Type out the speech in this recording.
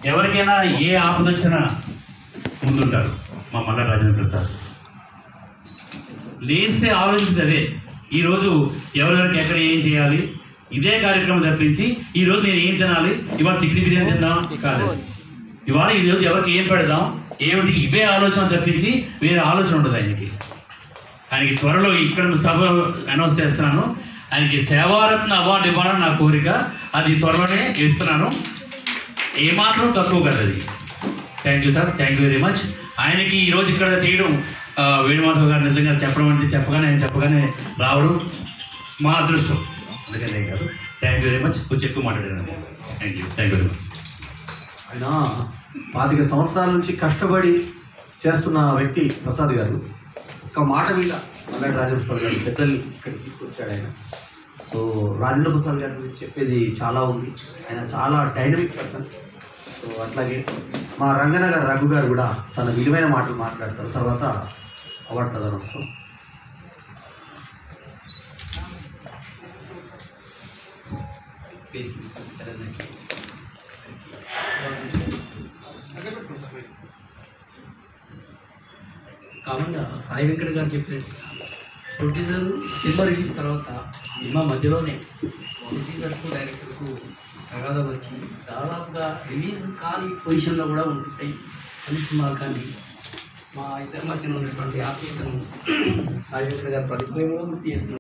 ఎవరికైనా ఏ ఆపద వచ్చినా ముందుంటారు మా మల్ల రాజేంద్ర ప్రసాద్ లేస్తే ఆలోచించింది అదే ఈరోజు ఎవరెవరికి ఎక్కడ ఏం చేయాలి ఇదే కార్యక్రమం తప్పించి ఈరోజు నేను ఏం తినాలి ఇవాళ చికెన్ బిర్యానీ తిందాం కాదు ఇవాళ ఈరోజు ఎవరికి ఏం పెడదాం ఏమిటి ఇవే ఆలోచన తప్పించి వేరే ఆలోచన ఉండదు ఆయనకి ఆయనకి త్వరలో ఇక్కడ సభ అనౌన్స్ చేస్తున్నాను ఆయనకి సేవారత్న అవార్డు ఇవ్వాలని నా కోరిక అది త్వరలోనే ఇస్తున్నాను ఏమాత్రం తక్కువ కదా అది thank you sir thank you very much ఆయనకి ఈరోజు ఇక్కడ చేయడం ఆ, వేణుమాధవ్ గారు నిజంగా చెప్పడం అంటే చెప్పగానే ఆయన చెప్పగానే రావడం మా అదృష్టం అందుకనే కాదు థ్యాంక్ యూ వెరీ మచ్ కొంచెం ఎక్కువ మాట్లాడాను thank you thank you very much ఆయన పాతిక సంవత్సరాల నుంచి కష్టపడి చేస్తున్న వ్యక్తి ప్రసాద్ గారు ఒక మాట మీద మల్లాడి రాజేంద్ర ప్రసాద్ గారు పెద్దల్ని ఇక్కడ తీసుకొచ్చాడు ఆయన సో రాజేంద్ర ప్రసాద్ గారి గురించి చెప్పేది చాలా ఉంది ఆయన చాలా డైనమిక్ పర్సన్ సో అట్లాగే మా రంగనగర్ రఘు గారు కూడా తన విలువైన మాటలు మాట్లాడతారు తర్వాత అవార్డు ప్రదానోత్సవం కామన్గా సాయి వెంకట గారు చెప్పినట్టు ప్రొడ్యూసర్ సినిమా రిలీజ్ తర్వాత సినిమా మధ్యలోనే ప్రొడ్యూసర్కు డైరెక్టర్కు తగాదాలు వచ్చి దాదాపుగా రిలీజ్ కాని పొజిషన్లో కూడా ఉంటుంటాయి అన్ని సినిమాలు కానీ మా ఇద్దరి మధ్యన ఉన్నటువంటి ఆత్మీయతను సాయి వెంకట గారు ప్రతిభ గుర్తు చేస్తున్నారు